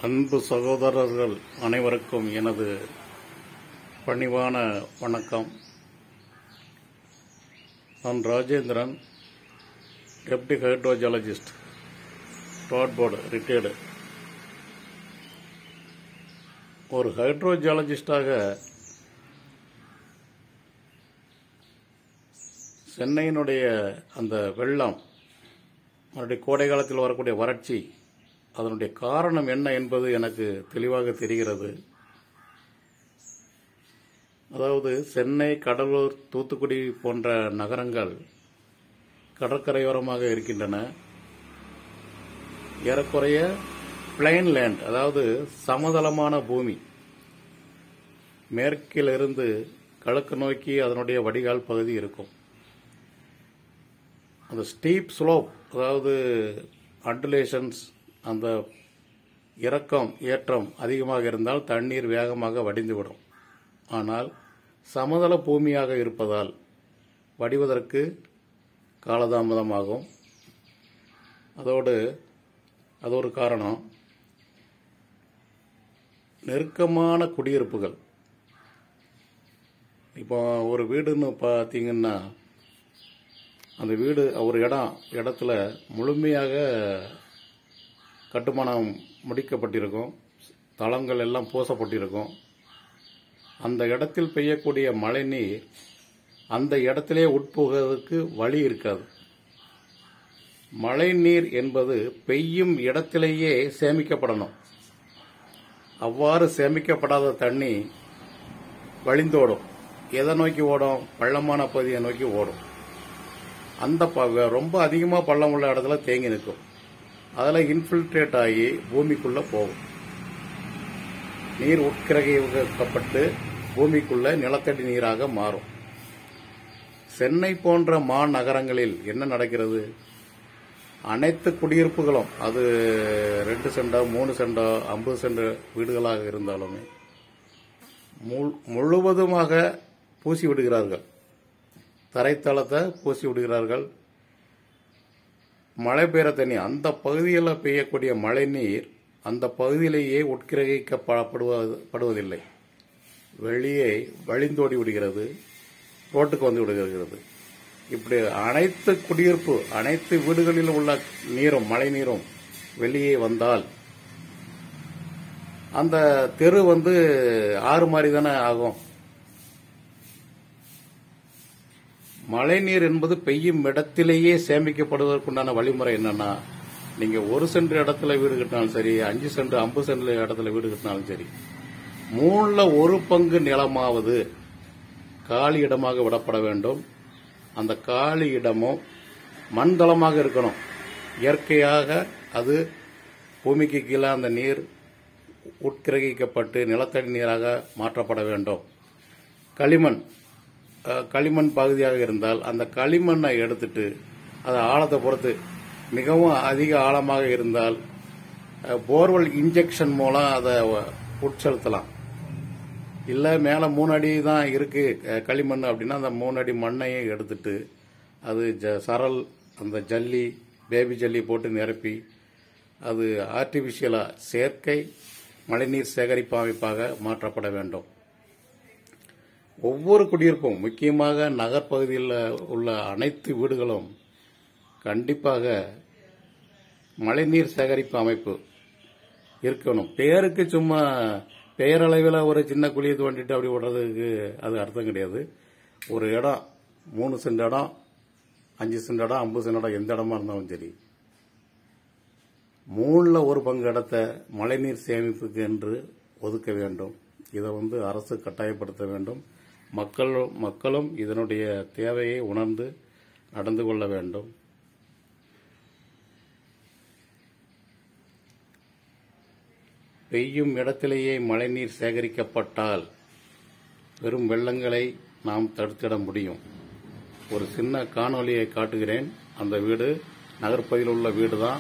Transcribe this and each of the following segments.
அன்பு சகோதரர்கள் அனைவருக்கும் எனது பணிவான வணக்கம் நான் ராஜேந்திரன் டெப்டி ஹைட்ரோஜாலஜிஸ்ட் டாட் போர்டு ரிட்டையர்டு ஒரு ஹைட்ரோஜாலஜிஸ்டாக சென்னையினுடைய அந்த வெள்ளம் அதனுடைய கோடை காலத்தில் வரக்கூடிய வறட்சி அதனுடைய காரணம் என்ன என்பது எனக்கு தெளிவாக தெரிகிறது அதாவது சென்னை கடலூர் தூத்துக்குடி போன்ற நகரங்கள் கடற்கரையோரமாக இருக்கின்றன ஏறக்குறைய பிளைன் லேண்ட் அதாவது சமதளமான பூமி மேற்கிலிருந்து கிழக்கு நோக்கி அதனுடைய வடிகால் பகுதி இருக்கும் அந்த ஸ்டீப் ஸ்லோப் அதாவது அண்டுலேஷன்ஸ் அந்த இறக்கம் ஏற்றம் அதிகமாக இருந்தால் தண்ணீர் வேகமாக வடிந்துவிடும் ஆனால் சமதள பூமியாக இருப்பதால் வடிவதற்கு காலதாமதமாகும் அதோடு அது ஒரு காரணம் நெருக்கமான குடியிருப்புகள் இப்போ ஒரு வீடுன்னு பார்த்தீங்கன்னா அந்த வீடு ஒரு இடம் இடத்துல முழுமையாக கட்டுமானம் முடிக்கப்பட்டிருக்கும் தளங்கள் எல்லாம் பூசப்பட்டிருக்கும் அந்த இடத்தில் பெய்யக்கூடிய மழைநீர் அந்த இடத்திலே உட்புகிறதுக்கு வழி இருக்காது மழைநீர் என்பது பெய்யும் இடத்திலேயே சேமிக்கப்படணும் அவ்வாறு சேமிக்கப்படாத தண்ணி வழிந்தோடும் எதை நோக்கி ஓடும் பள்ளமான பகுதியை நோக்கி ஓடும் அந்த ப- ரொம்ப அதிகமாக பள்ளம் உள்ள இடத்துல தேங்கி நிற்கும் அதில் இன்ஃபில்ட்ரேட் ஆகி பூமிக்குள்ள போகும் நீர் உட்கிரகிக்கப்பட்டு பூமிக்குள்ள நிலத்தடி நீராக மாறும் சென்னை போன்ற மாநகரங்களில் என்ன நடக்கிறது அனைத்து குடியிருப்புகளும் அது ரெண்டு செண்டோ மூணு செண்டோ ஐம்பது சென்ட் வீடுகளாக இருந்தாலுமே முழு- முழுவதுமாக பூசி விடுகிறார்கள் தரைத்தளத்தை பூசி விடுகிறார்கள் மழை பெய்கிற தண்ணி அந்த பகுதியில் பெய்யக்கூடிய மழை நீர் அந்த பகுதியிலேயே உட்கிரகிக்கப்படுவது படுவதில்லை வெளியே வழிந்தோடி விடுகிறது ரோட்டுக்கு வந்து விடுகிறது இப்படி அனைத்து குடியிருப்பு அனைத்து வீடுகளில் உள்ள நீரும் மழை நீரும் வெளியே வந்தால் அந்த தெரு வந்து ஆறு மாதிரி தானே ஆகும் மழைநீர் என்பது பெய்யும் இடத்திலேயே சேமிக்கப்படுவதற்குண்டான வழிமுறை என்னன்னா நீங்க ஒரு சென்ட் இடத்துல வீடு கட்டினாலும் சரி அஞ்சு சென்ட் ஐம்பது சென்ட் இடத்துல வீடு கட்டினாலும் சரி மூணுல ஒரு பங்கு நிலமாவது காலி இடமாக விடப்பட வேண்டும் அந்த காலி இடமும் மண் தளமாக இருக்கணும் இயற்கையாக அது பூமிக்கு கீழே அந்த நீர் உட்கிரகிக்கப்பட்டு நிலத்தடி நீராக மாற்றப்பட வேண்டும் களிமண் அஹ், களிமண் பகுதியாக இருந்தால் அந்த களிமண்ணை எடுத்துட்டு அது ஆழத்தை பொறுத்து மிகவும் அதிக ஆழமாக இருந்தால் அஹ், போர்வெல் இன்ஜெக்ஷன் மூலம் அதை உட்செலுத்தலாம் இல்லை மேலே மூணு அடி தான் இருக்கு அஹ், களிமண் அப்படின்னா அந்த மூணு அடி மண்ணையும் எடுத்துட்டு அது ஜ- சரல் அந்த ஜல்லி பேபி ஜல்லி போட்டு நிரப்பி அது ஆர்டிபிஷியலாக செயற்கை மழைநீர் சேகரிப்பு அமைப்பாக மாற்றப்பட வேண்டும் ஒவ்வொரு குடியிருப்பும் முக்கியமாக நகர்ப்பகுதியில் உள்ள அனைத்து வீடுகளும் கண்டிப்பாக மழைநீர் சேகரிப்பு அமைப்பு இருக்கணும் பேருக்கு சும்மா பெயரளவில் ஒரு சின்ன குழியை தோண்டிட்டு அப்படி விடுறதுக்கு அது அர்த்தம் கிடையாது ஒரு இடம் மூணு சென்ட் இடம் அஞ்சு சென்ட் இடம் ஐம்பது சென்ட் இடம் எந்த இடமா இருந்தாலும் சரி மூணுல ஒரு பங்கு இடத்த மழைநீர் சேமிப்புக்கு என்று ஒதுக்க வேண்டும் இதை வந்து அரசு கட்டாயப்படுத்த வேண்டும் மக்கள் மக்களும் இதனுடைய தேவையை உணர்ந்து நடந்து கொள்ள வேண்டும் பெய்யும் இடத்திலேயே மழைநீர் சேகரிக்கப்பட்டால் பெரும் வெள்ளங்களை நாம் தடுத்திட முடியும் ஒரு சின்ன காணொளியை காட்டுகிறேன் அந்த வீடு நகர்ப்பகுதியில் உள்ள வீடு தான்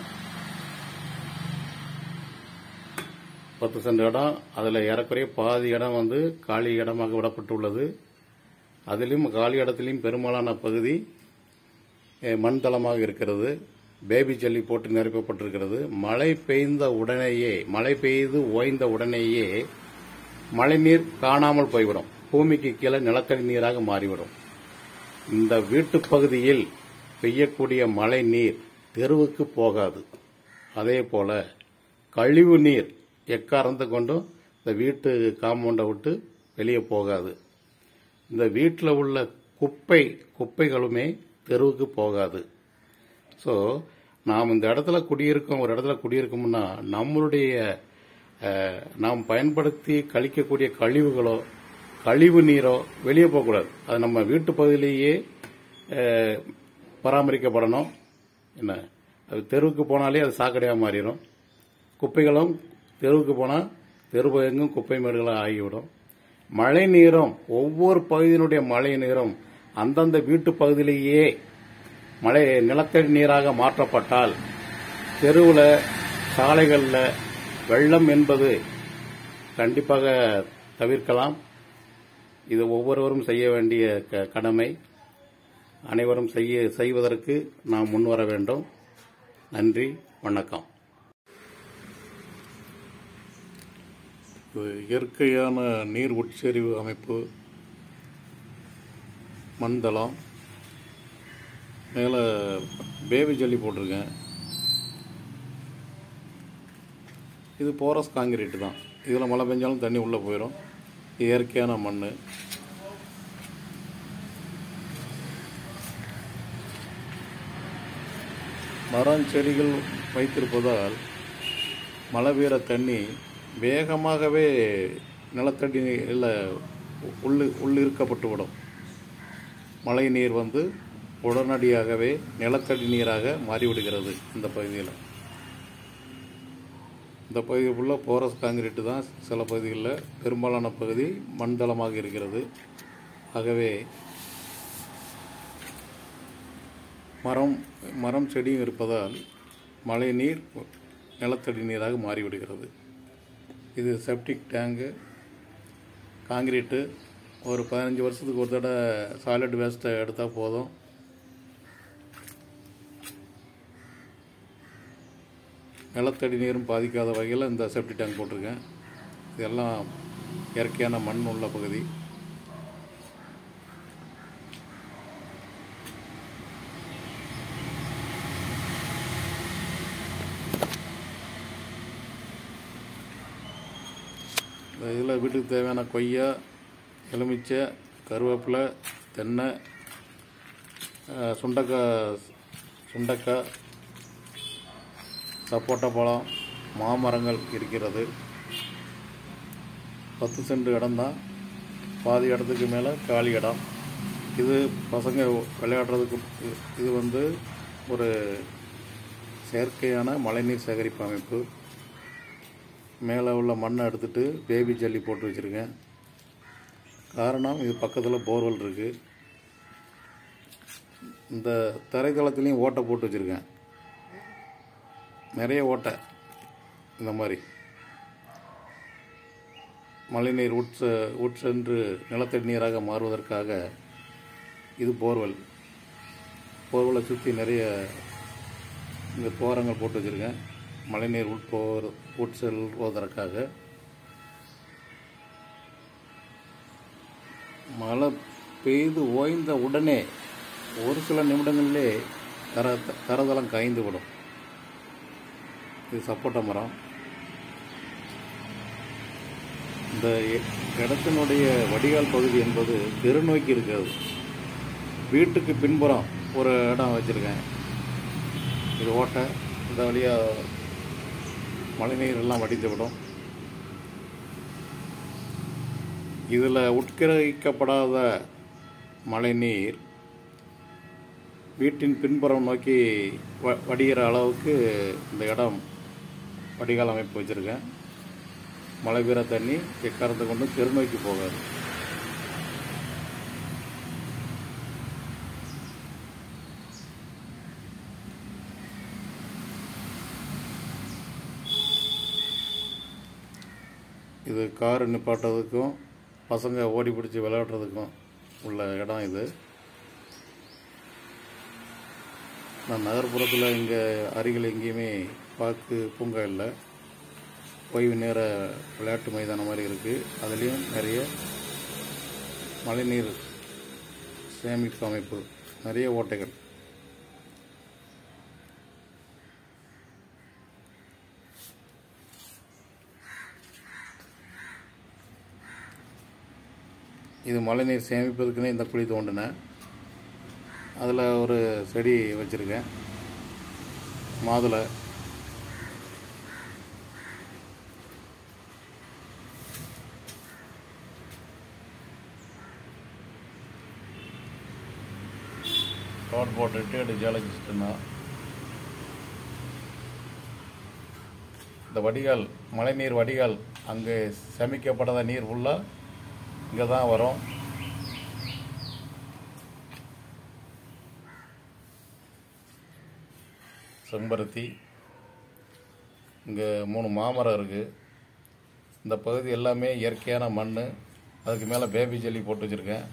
பத்து சென்ட் இடம் அதில் ஏறக்குறைய பாதி இடம் வந்து காலி இடமாக விடப்பட்டுள்ளது அதிலும் காலி இடத்திலும் பெரும்பாலான பகுதி அஹ், மண் தளமாக இருக்கிறது பேபி ஜல்லி போட்டு நிரப்பப்பட்டிருக்கிறது மழை பெய்ந்த உடனேயே மழை பெய்து ஓய்ந்த உடனேயே மழைநீர் காணாமல் போய்விடும் பூமிக்கு கீழே நிலத்தடி நீராக மாறிவிடும் இந்த வீட்டுப் பகுதியில் பெய்யக்கூடிய மழை நீர் தெருவுக்கு போகாது அதே போல கழிவு நீர் எக்காரந்து கொண்டும் இந்த வீட்டு காம்பவுண்டை விட்டு வெளியே போகாது இந்த வீட்டில் உள்ள குப்பை குப்பைகளுமே தெருவுக்கு போகாது ஸோ நாம் இந்த இடத்துல குடியிருக்கோம் ஒரு இடத்துல குடியிருக்கோம்னா நம்மளுடைய அஹ், நாம் பயன்படுத்தி கழிக்கக்கூடிய கழிவுகளோ கழிவு நீரோ வெளியே போகக்கூடாது அது நம்ம வீட்டு பகுதியிலேயே அஹ், பராமரிக்கப்படணும் என்ன அது தெருவுக்கு போனாலே அது சாக்கடையாக மாறிடும் குப்பைகளும் தெருவுக்கு போனால் தெரு எங்கும் குப்பை மேடுகளாக ஆகிவிடும் மழை நீரும் ஒவ்வொரு பகுதியினுடைய மழை நீரும் அந்தந்த வீட்டு பகுதியிலேயே மழை நிலத்தடி நீராக மாற்றப்பட்டால் தெருவில் சாலைகளில் வெள்ளம் என்பது கண்டிப்பாக தவிர்க்கலாம் இது ஒவ்வொருவரும் செய்ய வேண்டிய க- கடமை அனைவரும் செய்ய செய்வதற்கு நாம் முன்வர வேண்டும் நன்றி வணக்கம் இது இயற்கையான நீர் உட்செறிவு அமைப்பு மண்தளம் மேலே பேபி ஜல்லி போட்டிருக்கேன் இது போரஸ் காங்கிரீட் தான் இதில் மழை பெஞ்சாலும் தண்ணி உள்ளே போயிடும் இது இயற்கையான மண் மரம் செடிகள் வைத்திருப்பதால் மழை பெய்கிற தண்ணி வேகமாகவே நிலத்தடி இல்லை உள்ளு உள்ளிருக்கப்பட்டு விடும் மழை நீர் வந்து உடனடியாகவே நிலத்தடி நீராக மாறிவிடுகிறது இந்த பகுதியில் இந்த பகுதி ஃபுல்லாக போரஸ் காங்கிரீட்டு தான் சில பகுதிகளில் பெரும்பாலான பகுதி மண்தளமாக இருக்கிறது ஆகவே மரம் மரம் செடியும் இருப்பதால் மழை நீர் நிலத்தடி நீராக மாறிவிடுகிறது இது செப்டிக் டேங்கு காங்கிரீட்டு ஒரு பதினஞ்சு வருஷத்துக்கு ஒரு தடவை சாலிட் வேஸ்ட்டை எடுத்தால் போதும் நிலத்தடி நீரும் பாதிக்காத வகையில் இந்த செப்டி டேங்க் போட்டிருக்கேன் இதெல்லாம் இயற்கையான மண் உள்ள பகுதி இந்த இதில் வீட்டுக்கு தேவையான கொய்யா எலுமிச்சை கருவேப்பிலை தென்னை அஹ், சுண்டக்காய் சுண்டக்காய் சப்போட்டா பழம் மாமரங்கள் இருக்கிறது பத்து சென்ட் இடம்தான் பாதி இடத்துக்கு மேலே காலி இடம் இது பசங்க விளையாடுறதுக்கு இது- இது வந்து ஒரு செயற்கையான மழைநீர் சேகரிப்பு அமைப்பு மேலே உள்ள மண்ணை எடுத்துட்டு பேபி ஜல்லி போட்டு வச்சுருக்கேன் காரணம் இது பக்கத்தில் போர்வெல் இருக்குது இந்த தரைத்தளத்துலேயும் ஓட்டை போட்டு வச்சுருக்கேன் நிறைய ஓட்டை இந்த மாதிரி மழைநீர் உட்ச உட்சென்று நிலத்தடி நீராக மாறுவதற்காக இது போர்வெல் போர்வெலை சுற்றி நிறைய இந்த தோரங்கள் போட்டு வச்சுருக்கேன் மழைநீர் உட்போர் உட்செல்வதற்காக மழை பெய்து ஓய்ந்த உடனே ஒரு சில நிமிடங்களிலே தர தரதளம் காய்ந்து விடும் இது சப்போட்டா மரம் இந்த இ- இடத்தினுடைய வடிகால் பகுதி என்பது தெருநோக்கி இருக்கிறது வீட்டுக்கு பின்புறம் ஒரு இடம் வச்சுருக்கேன் இது ஓட்டை இந்த வழியாக மழைநீர் எல்லாம் வடிந்து விடும் இதில் உட்கிரகிக்கப்படாத மழைநீர் வீட்டின் பின்புறம் நோக்கி வ வடிகிற அளவுக்கு இந்த இடம் வடிகால் அமைப்பு வச்சுருக்கேன் மழை பெய்கிற தண்ணி எக்காரத்தை கொண்டு தெருநோக்கி போகாது இது கார் நிப்பாட்டுறதுக்கும் பசங்க ஓடி பிடிச்சி விளையாடுறதுக்கும் உள்ள இடம் இது நான் நகர்ப்புறத்தில் இங்கே அருகில் எங்கேயுமே பார்க்கு பூங்கா இல்லை ஓய்வு நேர விளையாட்டு மைதானம் மாதிரி இருக்குது அதுலேயும் நிறைய மழைநீர் சேமிப்பு அமைப்பு நிறைய ஓட்டைகள் இது மழைநீர் சேமிப்பதற்குன்னே இந்த குழி தோண்டினேன் அதில் ஒரு செடி வச்சுருக்கேன் மாதுளை ரோட் போட்டுட்டு அப்படி ஜலச்சிட்டுனா இந்த வடிகால் மழைநீர் வடிகால் அங்கே சேமிக்கப்படாத நீர் ஃபுல்லாக இங்கே தான் வரும் செம்பருத்தி இங்கே மூணு மாமரம் இருக்குது இந்த பகுதி எல்லாமே இயற்கையான மண் அதுக்கு மேலே பேபி ஜெல்லி போட்டு வச்சுருக்கேன்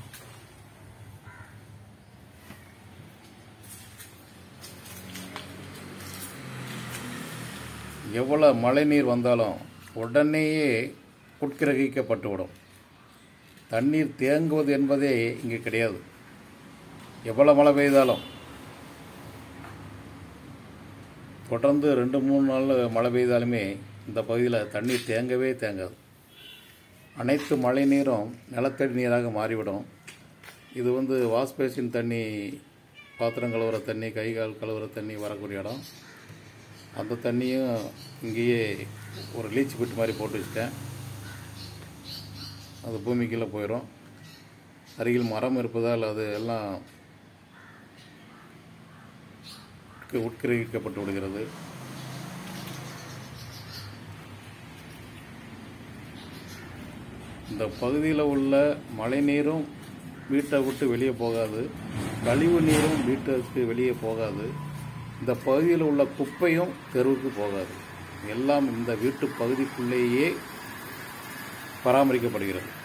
எவ்வளோ மழைநீர் வந்தாலும் உடனேயே உட்கிரகிக்கப்பட்டுவிடும் தண்ணீர் தேங்குவது என்பதே இங்கே கிடையாது எவ்வளோ மழை பெய்தாலும் தொடர்ந்து ரெண்டு மூணு நாள் மழை பெய்தாலுமே இந்த பகுதியில் தண்ணீர் தேங்கவே தேங்காது அனைத்து மழை நீரும் நிலத்தடி நீராக மாறிவிடும் இது வந்து வாஷ் பேசின் தண்ணி பாத்திரம் கழுவுற தண்ணி கை கால் கழுவுற தண்ணி வரக்கூடிய இடம் அந்த தண்ணியும் இங்கேயே ஒரு லீச் பிட்டு மாதிரி போட்டு வச்சுட்டேன் அது பூமிக்குள்ளே போயிடும் அருகில் மரம் இருப்பதால் அது எல்லாம் உட்க- உட்கிரகிக்கப்பட்டு விடுகிறது இந்த பகுதியில் உள்ள மழைநீரும் வீட்டை விட்டு வெளியே போகாது கழிவு நீரும் வீட்டுக்கு வெளியே போகாது இந்த பகுதியில் உள்ள குப்பையும் தெருவுக்கு போகாது எல்லாம் இந்த வீட்டு பகுதிக்குள்ளேயே பராமரிக்கப்படுகிறது